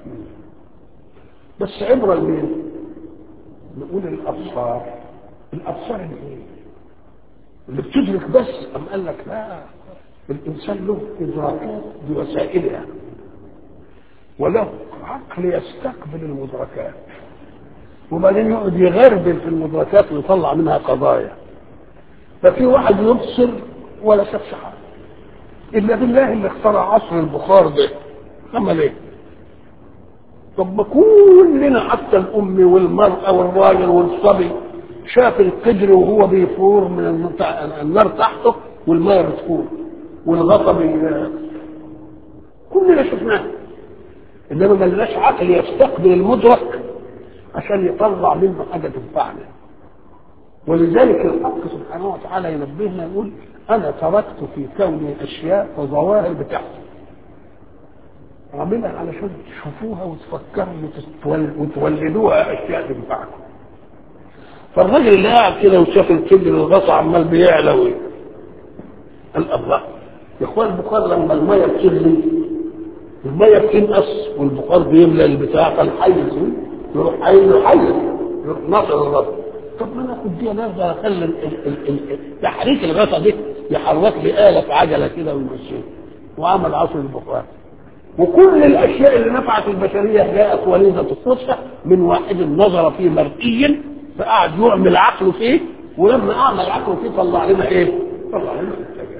بس عبرة لمين نقول الأبصار الأبصار الايه اللي بتدرك بس أم قال لك لا الإنسان له إدراكات بوسائلها وله عقل يستقبل المدركات وبعدين يقعد يغربل في المدركات ويطلع منها قضايا ففي واحد يبصر ولا شافش حاجه الا بالله اللي اخترع عصر البخار ده عمل ايه؟ طب ما كلنا حتى الام والمراه والراجل والصبي شاف القدر وهو بيفور من النار تحته والماء بتفور والغطا بي كلنا شفناه انما ما لناش عقل يستقبل المدرك عشان يطلع منه حاجه تنفعنا ولذلك الحق سبحانه وتعالى ينبهنا يقول انا تركت في كوني اشياء وظواهر بتحصل عاملها علشان تشوفوها وتفكروا وتولدوها اشياء تنفعكم فالراجل اللي قاعد كده وشاف الكبر الغطا عمال بيعلى ويه قال الله يا اخوان البخار لما الميه بتغلي الميه بتنقص والبخار بيملى البتاع فالحيز يروح حيز حيز يروح ناصر الغطا طب ما ناخد دي نرجع اخلي تحريك الغطا دي يحرك لي آلة في عجلة كده ويمشيها وعمل عصر البخار وكل الاشياء اللي نفعت البشريه جاءت وليده الصدفه من واحد نظر في مرئي فقعد يعمل عقله فيه ولما اعمل عقله فيه طلع لنا ايه؟ طلع لنا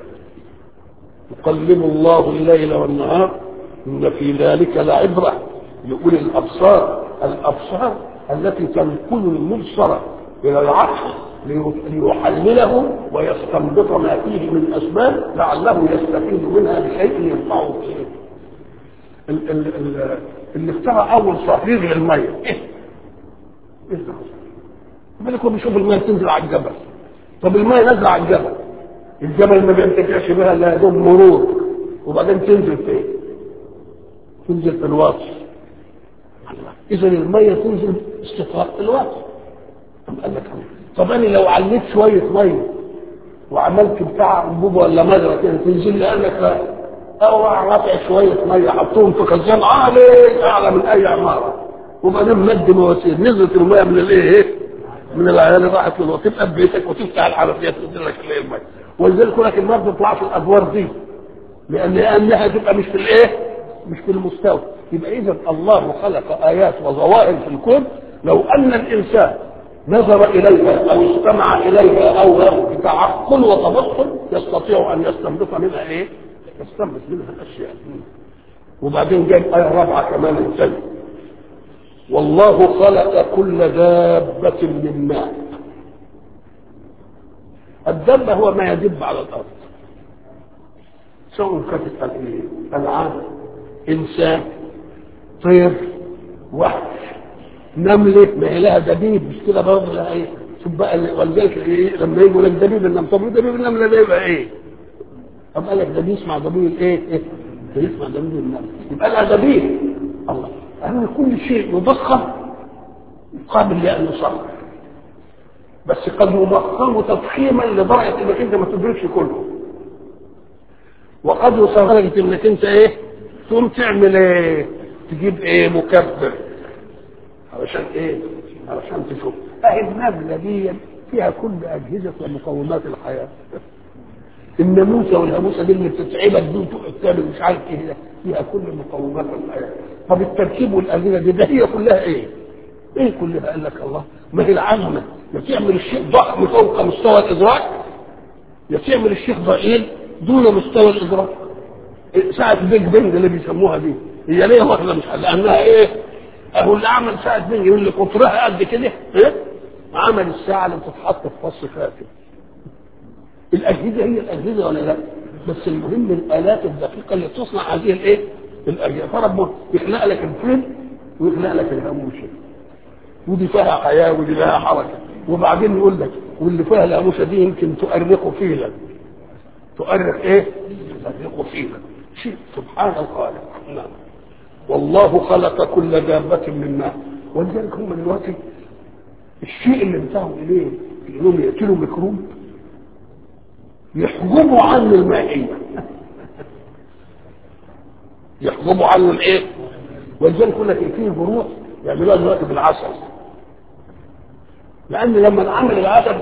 يقلب الله الليل والنهار ان في ذلك لعبره لاولي الابصار الابصار التي تنقل المبصر الى العقل ليحلله ويستنبط ما فيه من اسباب لعله يستفيد منها بشيء ينفعه فيه ال- ال- ال- اللي اخترع اول صفير للميه ايه؟ ايه ده؟ بالك هو بيشوف الميه تنزل على الجبل طب الميه نازله على الجبل الجبل ما بينتفعش بها الا دوب مرور وبعدين تنزل فين؟ تنزل في الوصف اذا الميه تنزل استفراغ في الوصف طب قال لك طب انا لو عليت شويه ميه وعملت بتاع انبوبه ولا مجرى كده تنزل لي قال لك لا او رافع شويه ميه حطوهم في خزان عالي اعلى من اي عماره وبعدين مد مواسير نزلت الميه من الايه ايه؟ من العيال راحت للوقت تبقى ببيتك وتفتح الحنفيه تنزل لك الليل الميه ولذلك يقول لك النار بتطلع في الادوار دي لان لانها تبقى مش في الايه؟ مش في المستوى يبقى اذا الله خلق ايات وظواهر في الكون لو ان الانسان نظر اليها او استمع اليها او بتعقل وتبصر يستطيع ان يستنبط منها ايه؟ يستنبط منها الاشياء وبعدين جاي ايه رابعه كمان انسان والله خلق كل دابة من ماء الدابة هو ما يدب على الأرض سواء كانت أنعام إنسان طير وحش نملة ما هي لها دبيب مش كده برضه لها إيه شوف بقى ولذلك إيه لما يقول لك دبيب النملة طب دبيب النملة ده يبقى إيه؟ طب قال لك ده بيسمع دبيب الإيه؟ إيه؟ بيسمع دبيب النملة يبقى لها دبيب الله أن كل شيء يضخم قابل لأن يصغر بس قد يضخم تضخيما لدرجة انك انت ما تدركش كله وقد يصغر لدرجة انك انت ايه تقوم تعمل ايه تجيب ايه مكبر علشان ايه علشان تشوف اهي النبلة دي فيها كل اجهزة ومقومات الحياة الناموسه والهاموسه دي اللي بتتعبك دي وتقعد تعمل مش عارف ايه ده فيها كل مقومات الحياه طب التركيب والاليه دي ده هي كلها ايه؟ ايه كلها قال لك الله ما هي العظمه يا تعمل الشيء ضخم فوق مستوى الادراك يا تعمل الشيء ضئيل دون مستوى الادراك ساعة البيج بنج اللي بيسموها دي هي ليه واخدة مش لأنها إيه؟ أهو اللي عمل ساعة بنج يقول لي قطرها قد كده إيه؟ عمل الساعة اللي بتتحط في فص فاتن الأجهزة هي الأجهزة ولا لا؟ بس المهم الآلات الدقيقة اللي تصنع هذه الإيه؟ الأجهزة فربنا يخلق لك الفيل ويخلق لك الهاموشة ودي فيها حياة ودي فيها حركة وبعدين يقول لك واللي فيها الهاموشة دي يمكن تؤرق فيلا تؤرق إيه؟ تؤرق فيلا شيء سبحان الخالق نعم والله خلق كل دابة من ماء ولذلك هم دلوقتي الشيء اللي انتهوا اليه في انهم يقتلوا ميكروب يحجبوا عنه المائية يحجبوا عنه الايه؟ ولذلك يقول لك فيه جروح يعملوها دلوقتي بالعسل لان لما نعمل العسل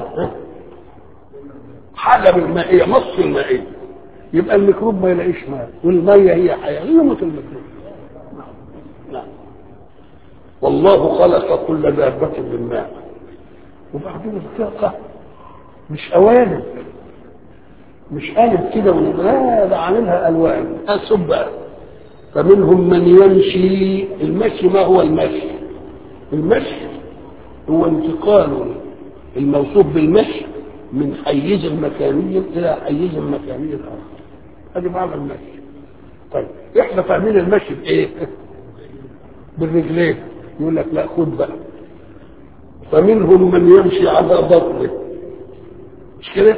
حجب المائية مص المائية يبقى الميكروب ما يلاقيش ماء والمية هي حياة يموت الميكروب نعم والله خلق كل دابة من ماء وبعدين الثقة مش قوالب مش قالب كده لا ده عاملها الوان اسب بقى فمنهم من يمشي المشي ما هو المشي المشي هو انتقال الموصوف بالمشي من حيز مكاني الى حيز مكاني اخر ادي معنى المشي طيب احنا فاهمين المشي بايه بالرجلين يقول لك لا خد بقى فمنهم من يمشي على بطنه مش كده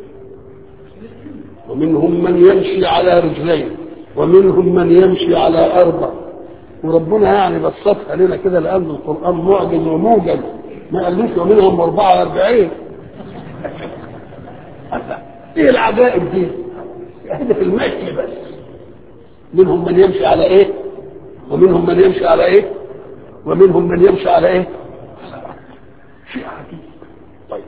ومنهم من يمشي على رجلين ومنهم من يمشي على اربع وربنا يعني بسطها لنا كده لان القران معجز وموجز ما قالوش ومنهم 44 ايه العجائب دي؟ هذا في المشي بس منهم من يمشي على ايه؟ ومنهم من يمشي على ايه؟ ومنهم من يمشي على ايه؟ شيء عجيب طيب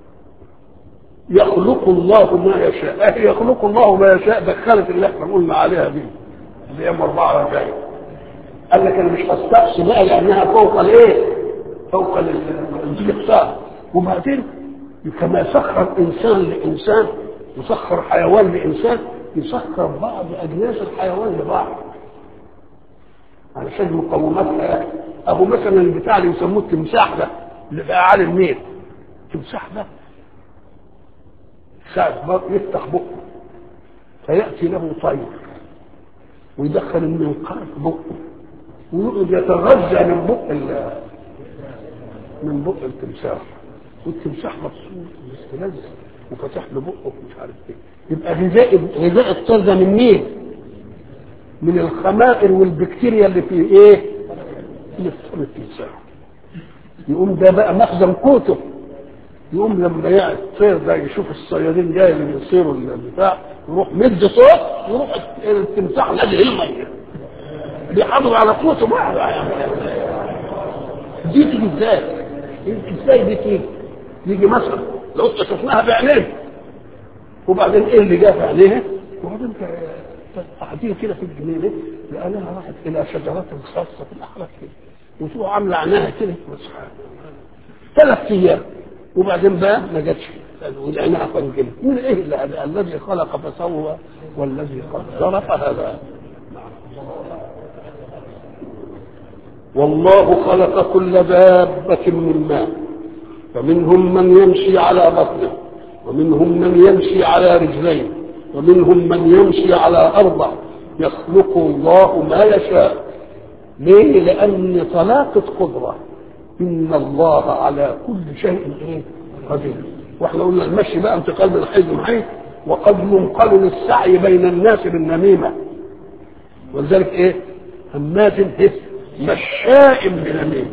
يخلق الله ما يشاء اه يخلق الله ما يشاء دخلت اللي احنا قلنا عليها دي اللي هي 44 قال لك انا مش هستقصي بقى لانها فوق الايه؟ فوق الاستقصاء وبعدين كما سخر انسان لانسان يسخر حيوان لانسان يسخر بعض اجناس الحيوان لبعض علشان مقوماتها اهو مثلا البتاع اللي يسموه التمساح ده اللي بقى على النيل التمساح ده ساعة يفتح بقه فيأتي له طير ويدخل المنقار في بقه ويقعد يتغذى من بق من بق التمساح والتمساح مبسوط ومستلذ وفتح له بقه ومش عارف ايه يبقى غذاء غذاء الطير ده من مين؟ من الخمائر والبكتيريا اللي في ايه؟ اللي في فم التمساح يقوم ده بقى مخزن قوته يقوم لما يقعد الطير ده يشوف الصيادين جاي اللي بيصيروا البتاع يروح مد صوت يروح التمساح نادي الميه بيحافظ على قوته بقى دي تيجي ازاي؟ ازاي دي تيجي؟ يجي مثلا لو انت شفناها بعينيه وبعدين ايه اللي جاء في عينيها؟ وبعدين قاعدين كده في الجنينه لانها راحت الى شجرات خاصه في الاحراف كده وتروح عامله عينها كده ثلاث ايام وبعدين بقى ما جاتش ولعناها فانجلت من ايه اللي هذا الذي خلق فسوى والذي قدر فهدى والله خلق كل دابة من ماء فمنهم من يمشي على بطنه ومنهم من يمشي على رجلين ومنهم من يمشي على أربع يخلق الله ما يشاء ليه؟ لأن طلاقة قدرة إن الله على كل شيء إيه؟ قدير واحنا قلنا المشي بقى انتقال من حيث لحيث وقد ينقل للسعي بين الناس بالنميمة ولذلك ايه هماز إيه؟ مشاء بنميم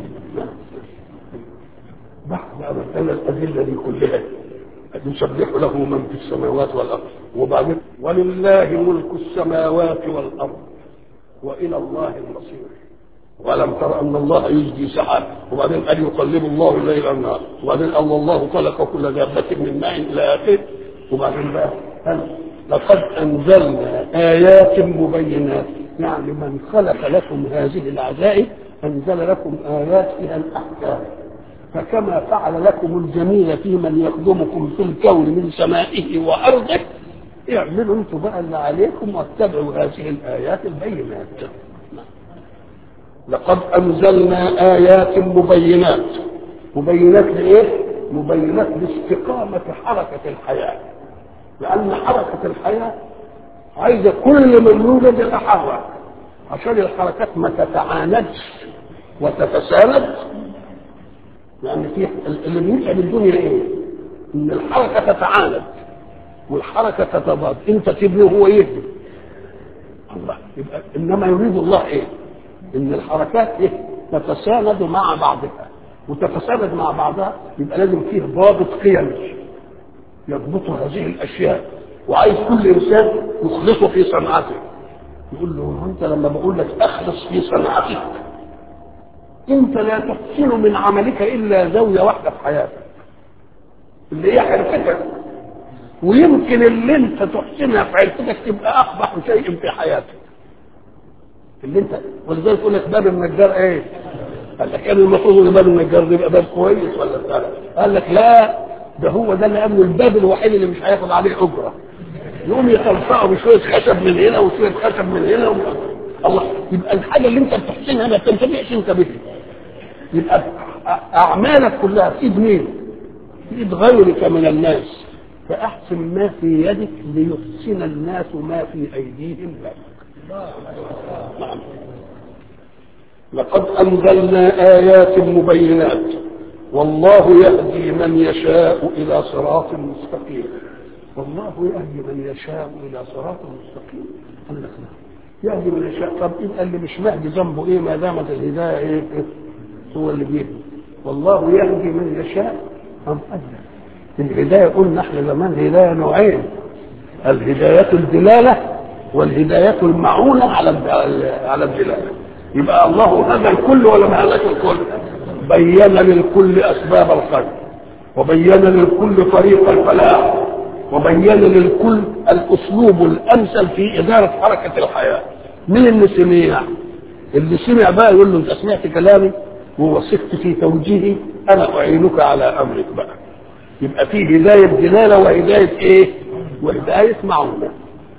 بعد ما كان الأدلة دي كلها يسبح له من في السماوات والأرض وبعدين ولله ملك السماوات والأرض وإلى الله المصير ولم تر أن الله يجدي سحاب وبعدين قال يقلب الله الليل والنهار وبعدين قال الله خلق كل دابة من ماء إلى آخره وبعدين بقى لقد أنزلنا آيات مبينات يعني من خلق لكم هذه العجائب أنزل لكم آيات فيها الأحكام فكما فعل لكم الجميل في من يخدمكم في الكون من سمائه وأرضه اعملوا انتم بقى اللي عليكم واتبعوا هذه الآيات البينات لقد أنزلنا آيات مبينات مبينات لإيه؟ مبينات لاستقامة حركة الحياة لأن حركة الحياة عايزة كل من يوجد يتحرك عشان الحركات ما تتعاندش وتتساند لأن في اللي بيتعب الدنيا إيه؟ إن الحركة تتعاند والحركة تتضاد أنت تبني وهو يهدم الله يبقى إنما يريد الله إيه؟ إن الحركات إيه؟ تتساند مع بعضها وتتساند مع بعضها يبقى لازم فيه ضابط قيمي يضبط هذه الاشياء وعايز كل انسان يخلصه في صنعته يقول له انت لما بقول لك اخلص في صنعتك انت لا تحسن من عملك الا زاويه واحده في حياتك اللي هي حرفتك ويمكن اللي انت تحسنها في حرفتك تبقى اقبح شيء في حياتك اللي انت ولذلك يقول لك باب النجار ايه؟ قال لك كان المفروض ان باب النجار ده يبقى باب كويس ولا بتاع قال لك لا ده هو ده اللي قبله الباب الوحيد اللي مش هياخد عليه اجره يقوم يتلصقه بشويه خشب من هنا وشويه خشب من هنا و... الله يبقى الحاجه اللي انت بتحسنها ما تنتفعش انت بها يبقى اعمالك كلها في ايد مين؟ في ايد غيرك من الناس فاحسن ما في يدك ليحسن الناس ما في ايديهم لك نعم لقد انزلنا ايات مبينات والله يهدي من يشاء الى صراط مستقيم والله يهدي من يشاء الى صراط مستقيم قال لك لا يهدي من يشاء طب يبقى اللي مش مهدي ذنبه ايه ما دامت الهدايه ايه هو اللي بيهدي والله يهدي من يشاء ام ادى الهدايه قلنا احنا زمان هدايه نوعين الهدايه الدلاله والهدايه المعونه على على الدلاله يبقى الله هدى الكل ولا ما هداش الكل بين للكل اسباب الخير وبين للكل طريق الفلاح وبين للكل الاسلوب الامثل في اداره حركه الحياه مين اللي سمع اللي سمع بقى يقول له انت سمعت كلامي ووثقت في توجيهي انا اعينك على امرك بقى يبقى في هدايه دلاله وهدايه ايه وهدايه معونه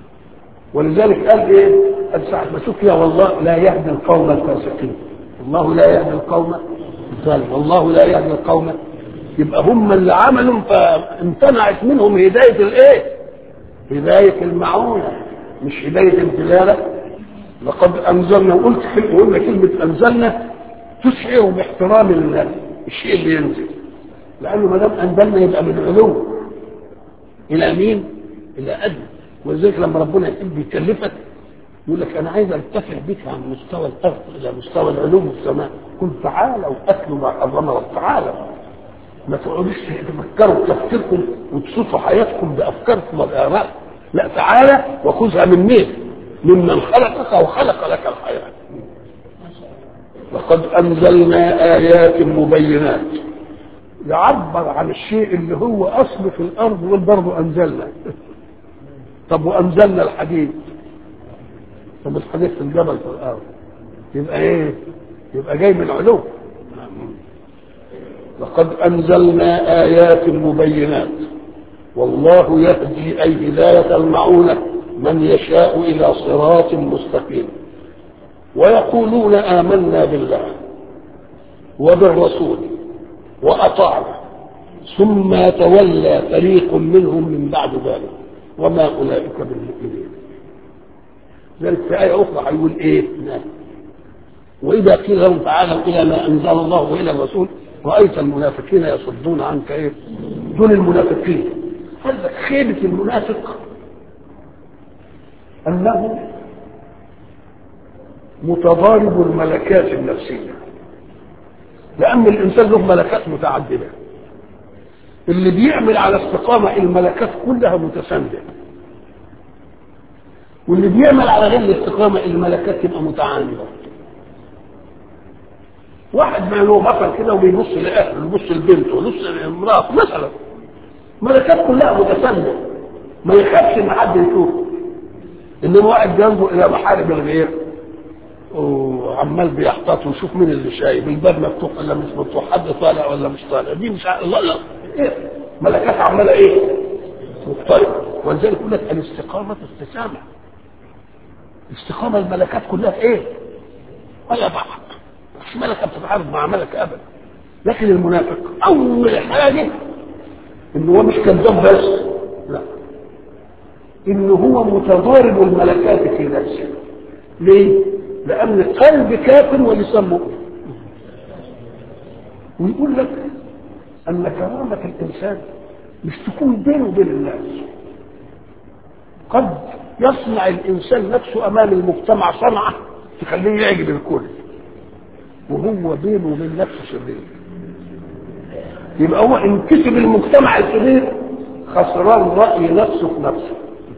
ولذلك قال ايه قال ساعه ما سكي والله لا يهدي القوم الفاسقين الله لا يهدي القوم الظالم والله لا يهدي القوم يبقى هم اللي عملوا فامتنعت منهم هدايه الايه هدايه المعونه مش هدايه الدلاله لقد انزلنا وقلت قلنا كلمه انزلنا تشعر باحترام الشيء اللي ينزل لانه ما دام انزلنا يبقى من علو الى مين؟ الى ادنى ولذلك لما ربنا يحب يكلفك يقول لك انا عايز ارتفع بك عن مستوى الارض الى مستوى العلوم والسماء قل تعالوا اتلوا ما حرم رب تعالوا ما تقعدوش تفكروا بتفكيركم وتصفوا حياتكم بافكاركم والاراء لا تعالى وخذها من مين؟ ممن خلقك وخلق لك الحياه لقد انزلنا ايات مبينات يعبر عن الشيء اللي هو اصله في الارض يقول برضه انزلنا طب وانزلنا الحديد طب الحديد في الجبل في الارض يبقى ايه يبقى جاي من علو لقد انزلنا ايات مبينات والله يهدي اي هدايه المعونه من يشاء الى صراط مستقيم ويقولون امنا بالله وبالرسول واطعنا ثم تولى فريق منهم من بعد ذلك وما اولئك بالمؤمنين ذلك في آية أخرى هيقول إيه؟ نعم. وإذا قيل لهم تعالوا إلى ما أنزل الله وإلى الرسول رأيت المنافقين يصدون عنك إيه؟ دون المنافقين قال لك خيبة المنافق أنه متضارب الملكات النفسية لأن الإنسان له ملكات متعددة اللي بيعمل على استقامة الملكات كلها متساندة واللي بيعمل على غير الاستقامة الملكات تبقى متعامدة واحد ما له بطل كده وبيبص لأهله ويبص لبنته ويبص لامراته مثلا ملكات كلها متساندة ما يخافش ان حد يشوفه انما واحد جنبه الى محارم الغير وعمال بيحتاط ويشوف مين اللي شايف الباب مفتوح ولا مش مفتوح حد طالع ولا مش طالع دي مش ع... لا لا ايه ملكات عماله ايه مختلفه ولذلك يقول لك الاستقامه استسامه الاستقامه الملكات كلها ايه ولا بعض مش ملكه بتتعارض مع ملكه ابدا لكن المنافق اول حاجه ان هو مش كذاب بس لا ان هو متضارب الملكات في نفسه ليه لان قلب كافر ولسان مؤمن ويقول لك ان كرامه الانسان مش تكون بينه وبين الناس قد يصنع الانسان نفسه امام المجتمع صنعه تخليه يعجب الكل وهو بينه وبين نفسه شرير يبقى هو ان كسب المجتمع الكبير خسران راي نفسه في نفسه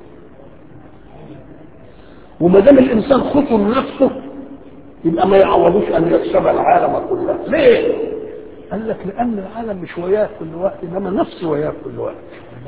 وما دام الانسان خطر نفسه يبقى ما يعوضوش ان يكسب العالم كله ليه قال لك لان العالم مش وياه كل وقت انما نفسي وياه كل وقت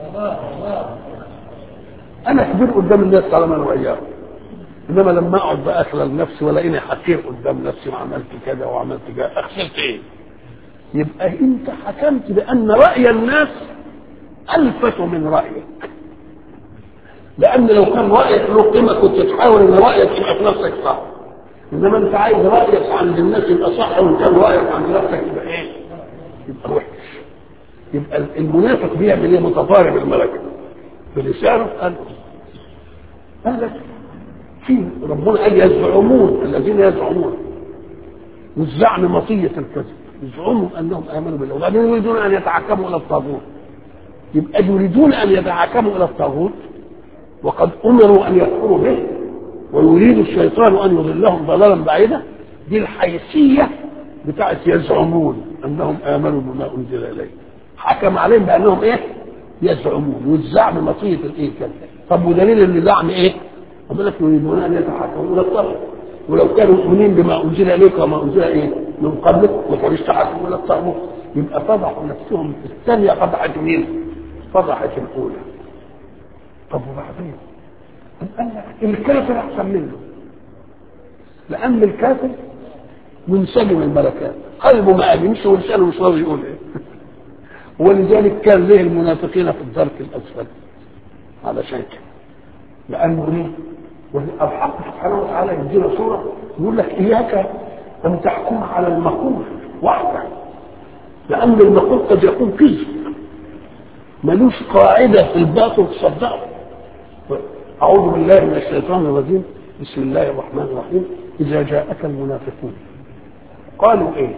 انا كبير قدام الناس طالما انا وياهم انما لما اقعد بقى اخلل نفسي ولاقيني حقير قدام نفسي وعملت كذا وعملت كذا اخسرت ايه يبقى انت حكمت بان راي الناس الفت من رايك لان لو كان رايك له قيمه كنت تحاول ان رايك يبقى في نفسك صح انما انت عايز رايك عند الناس يبقى صح وان كان رايك عند نفسك يبقى ايه يبقى وحش يبقى المنافق بيعمل ايه متضارب الملكه بلسانه قال قال لك في ربنا قال يزعمون الذين يزعمون والزعم مطية الكذب يزعموا انهم امنوا بالله وبعدين يريدون ان يتحكموا الى الطاغوت يبقى يريدون ان يتحكموا الى الطاغوت وقد امروا ان يكفروا به ويريد الشيطان ان يضلهم ضلالا بعيدا دي الحيثيه بتاعت يزعمون انهم امنوا بما انزل اليه حكم عليهم بانهم ايه يزعمون والزعم مطيه الايه كده طب ودليل ان زعم ايه؟ قال لك يريدون ان يتحكموا الى الطاغوت ولو كانوا مؤمنين بما انزل اليك وما انزل ايه من قبلك ما كانوش تحكموا الى الطاغوت يبقى فضحوا نفسهم في الثانيه فضحت مين؟ فضحت الاولى طب وبعدين؟ قال لك الكافر احسن منه لان الكافر منسجم الملكات قلبه ما امنش ولسانه مش راضي يقول ايه ولذلك كان ليه المنافقين في الدرك الاسفل علشان كده لانه ليه؟ والحق سبحانه وتعالى يدينا صوره يقول لك اياك ان تحكم على المقول وحده لان المقول قد يكون كذب ملوش قاعده في الباطل تصدقه اعوذ بالله من الشيطان الرجيم بسم الله الرحمن الرحيم اذا جاءك المنافقون قالوا ايه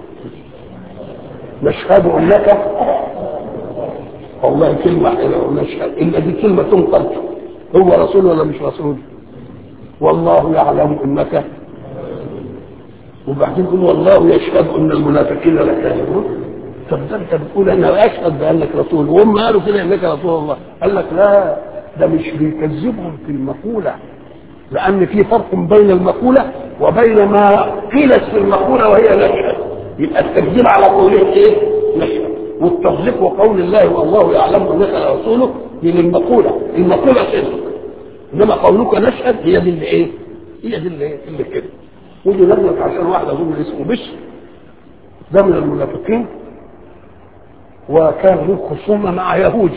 نشهد انك والله كلمة حلوة ونشهد إلا دي كلمة تنقل هو رسول ولا مش رسول والله يعلم انك وبعدين يقول والله يشهد ان المنافقين لكاذبون طب ده انت بتقول انا اشهد بانك رسول وهم قالوا كده انك رسول الله قال لك لا ده مش بيكذبهم في المقوله لان في فرق بين المقوله وبين ما قيلت في المقوله وهي نشهد يبقى التكذيب على قوله ايه؟ نشهد والتصديق وقول الله والله يعلم انك رسوله دي للمقوله المقوله صدق انما قولك نشهد هي دي اللي ايه؟ هي دي اللي, اللي كده ودي نزلت عشان واحد اظن اسمه بشر ده من المنافقين وكان له خصومه مع يهودي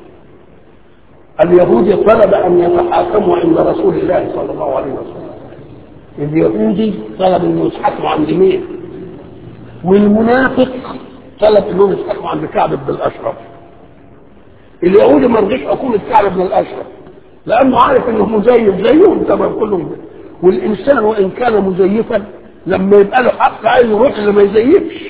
اليهودي طلب ان يتحاكموا عند رسول الله صلى الله عليه وسلم اليهودي طلب انه يتحاكموا عند مين؟ والمنافق طلب انهم يتحاكموا عند كعب بن الاشرف اليهودي ما رضيش حكومه كعب بن الاشرف لانه عارف انه مزيف زيهم تمام كلهم والانسان وان كان مزيفا لما يبقى له حق عايز يروح اللي ما يزيفش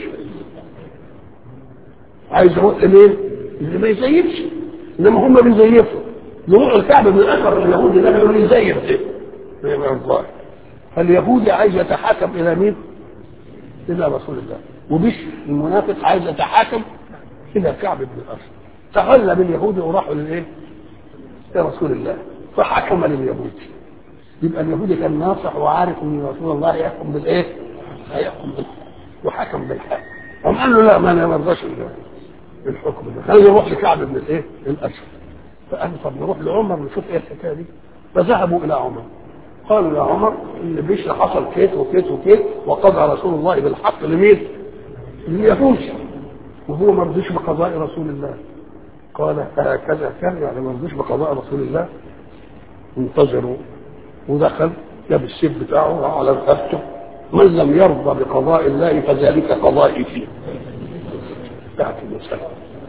عايز يروح لمين؟ اللي ما يزيفش انما هم بيزيفوا يروحوا الكعب بن الاشرف اليهودي ده بيقول يزيف ده الله فاليهودي عايز يتحاكم الى مين؟ الى رسول الله وبش المنافق عايز يتحاكم الى كعب بن الاشرف تغلب اليهودي وراحوا للايه؟ لرسول الله فحكم لليهودي يبقى اليهودي كان ناصح وعارف ان رسول الله يحكم بالايه؟ هيحكم بالحق وحكم بالحق قام قال له لا ما انا ما ارضاش الحكم ده خليه يروح لكعب بن الايه؟ الاشرف فقال طب نروح لعمر نشوف ايه الحكايه دي فذهبوا الى عمر قالوا يا عمر اللي بيشرح حصل كيت وكيت وكيت وقضى رسول الله بالحق لمين؟ لليهود وهو ما رضيش بقضاء رسول الله قال هكذا كان يعني ما رضيش بقضاء رسول الله انتظروا ودخل جاب السيف بتاعه على رقبته من لم يرضى بقضاء الله فذلك قضائي فيه انتهت المسألة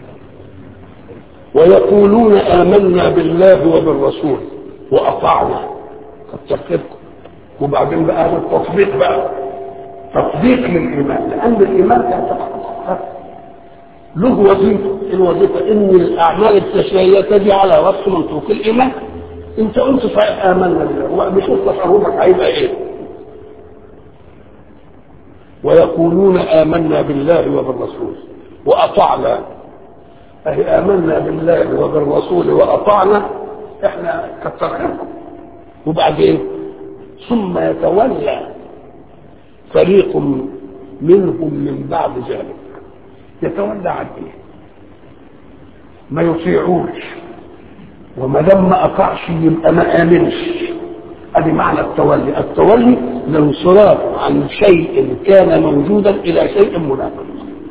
ويقولون آمنا بالله وبالرسول وأطعنا التفكيركم وبعدين بقى هذا التطبيق بقى تطبيق للإيمان لأن الإيمان يعتقد له وظيفة الوظيفة إن الأعمال التشريعية تجي على رأس منطوق الإيمان أنت قلت صحيح آمنا بالله بشوف تصرفك هيبقى إيه ويقولون آمنا بالله وبالرسول وأطعنا أهي آمنا بالله وبالرسول وأطعنا إحنا كتر خيركم وبعدين ثم يتولى فريق منهم من بعد ذلك يتولى عن ايه ما يطيعوش وما دام ما اطاعش يبقى ما امنش ادي معنى التولي التولي الانصراف عن شيء كان موجودا الى شيء منافق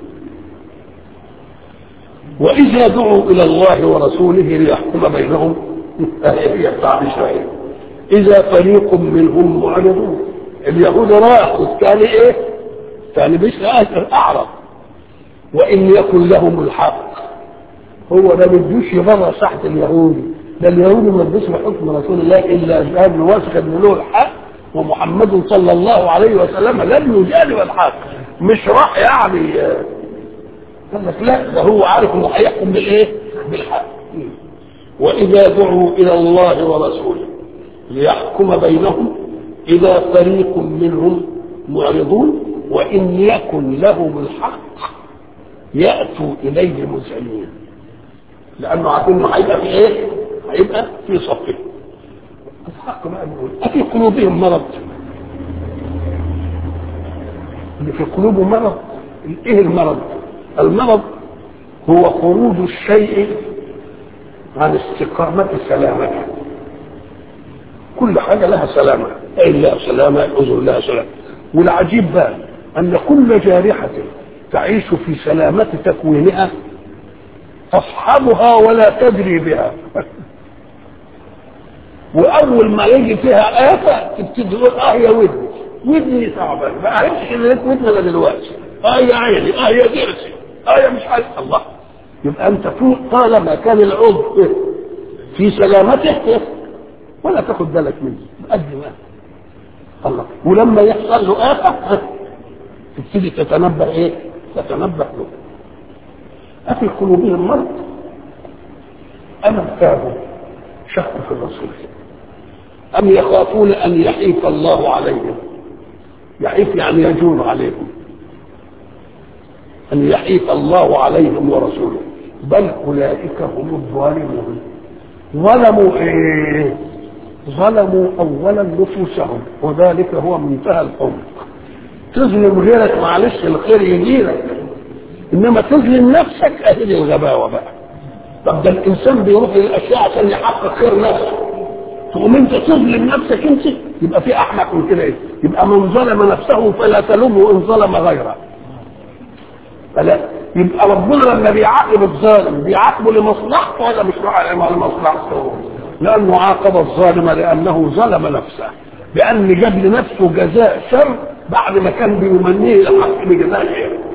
واذا دعوا الى الله ورسوله ليحكم بينهم هي بتاع شويه اذا فريق منهم معرضون اليهود راحوا الثاني ايه ثاني مش اعرض وان يكن لهم الحق هو ده بدوش يبرر ساحه اليهودي ده اليهودي ما ادوش بحكم رسول الله الا جاب واثق ان له الحق ومحمد صلى الله عليه وسلم لم يجادل الحق مش راح يعني قال لك لا ده هو عارف انه هيحكم بالايه؟ بالحق واذا دعوا الى الله ورسوله ليحكم بينهم اذا فريق منهم معرضون وان يكن لهم الحق ياتوا اليه مذعنين لانه عارفين انه هيبقى في ايه؟ هيبقى في صفه الحق بقى بيقول افي قلوبهم مرض اللي في قلوبهم مرض ايه المرض؟ المرض هو خروج الشيء عن استقامة سلامته كل حاجة لها سلامة العين لها سلامة الأذن لها سلامة والعجيب بقى أن كل جارحة تعيش في سلامة تكوينها تصحبها ولا تدري بها وأول ما يجي فيها آفة تبتدي تقول آه يا ودني ودني تعبان ما عرفتش إن لك ودن أنا دلوقتي آه يا عيني آه يا ضرسي آه يا مش عارف الله يبقى أنت فوق طالما كان العضو في سلامته ولا تاخد بالك منه قد ما الله ولما يحصل له آفة تبتدي تتنبه إيه؟ تتنبه له أفي قلوبهم مرض أم ارتابوا شكوا في الرسول أم يخافون أن يحيف الله عليهم يحيف يعني يجور عليهم أن يحيف الله عليهم ورسوله بل أولئك هم الظالمون ظلموا إيه؟ ظلموا أولا نفوسهم وذلك هو منتهى الحب تظلم غيرك معلش الخير يجيلك إنما تظلم نفسك أهل الغباوة بقى طب ده الإنسان بيروح للأشياء عشان يحقق خير نفسه تقوم أنت تظلم نفسك أنت يبقى في أحمق من كده إيه؟ يبقى من ظلم نفسه فلا تلومه إن ظلم غيره فلا يبقى ربنا لما بيعاقب الظالم بيعاقبه لمصلحته ولا مش لمصلحته؟ لأنه عاقب الظالم لأنه ظلم نفسه بأن جاب لنفسه جزاء شر بعد ما كان بيمنيه الحق بجزاء خير